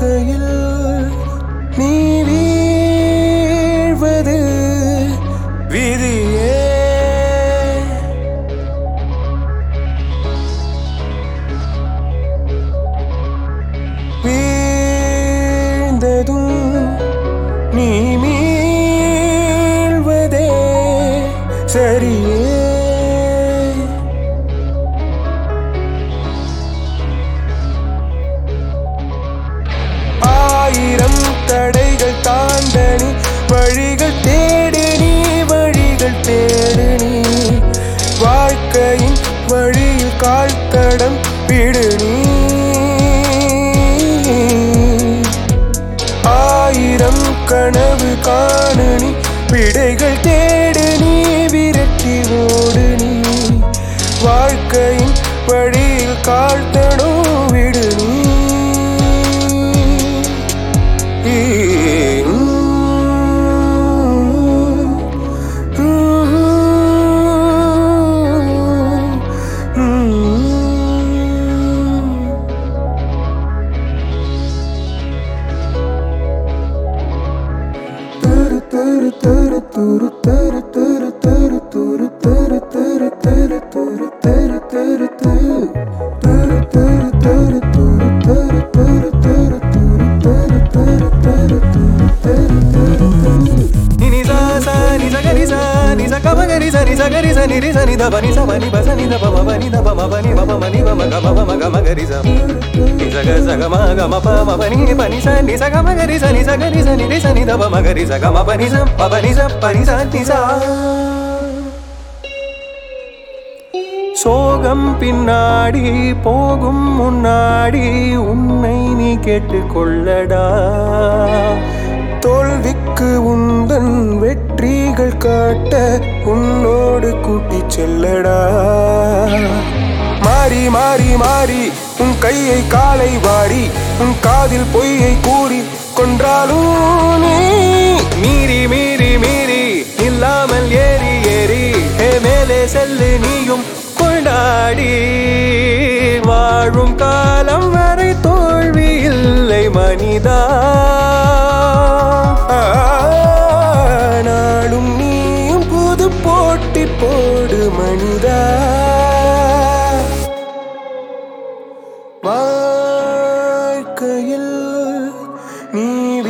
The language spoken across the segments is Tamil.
வாழ்க்கையில் நீ வீழ்வது விதியே வீழ்ந்ததும் நீ மீள்வதே சரியே ஆயிரம் தடைகள் தாண்டனி வழிகள் தேடு நீ வழிகள் தேடு நீ வாழ்க்கையின் வழியில் கால் தடம் விடு நீ ஆயிரம் கனவு காணு நீ விடைகள் தேடு நீ விரட்டி ஓடு நீ வாழ்க்கையின் வழியில் கால் தடம் விடு நீ Ni sa sa ni sa ga ni sa ni sa ka ma ga ni sa ni sa ga ni sa ni ri sa ni da ba ni sa ba ni ba sa ni da ba ma ba ni da ba ma ba ni ba ba ma ni ba ma ga ma ba ma ga ma ga ri sa ni sa ga sa ga ma ga ma pa ma ba ni ni pa ni sa ni sa ga ma ga ri sa ni sa ga ni sa ni ri sa ni da ba ma ga ri sa ga ma pa ni sa pa ba ni sa pa ni sa ni sa சோகம் பின்னாடி போகும் முன்னாடி உன்னை நீ கேட்டுக்கொள்ளடா தோல்விக்கு உந்தன் வெற்றிகள் காட்ட உன்னோடு கூட்டிச் செல்லடா மாறி மாறி மாறி உன் கையை காலை வாரி உன் காதில் பொய்யை கூறி கொன்றாலும் நீ மீறி மீறி மீறி இல்லாமல் ஏறி ஏறி ஹே மேலே செல்லு நீயும் கொண்டாடி வாழும் காலம் வரை தோல்வி இல்லை மனிதா நாளும் நீயும் புது போட்டி போடு மனிதா வாழ்க்கையில் நீ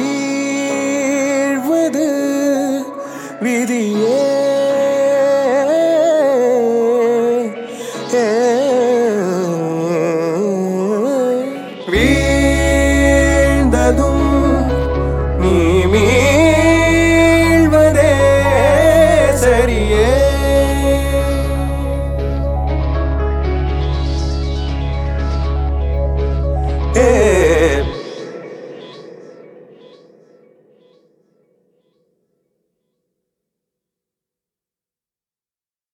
வீழ்வது விதியே வீழ்ந்ததும் நீ மீழ்வதே சரியே ஏ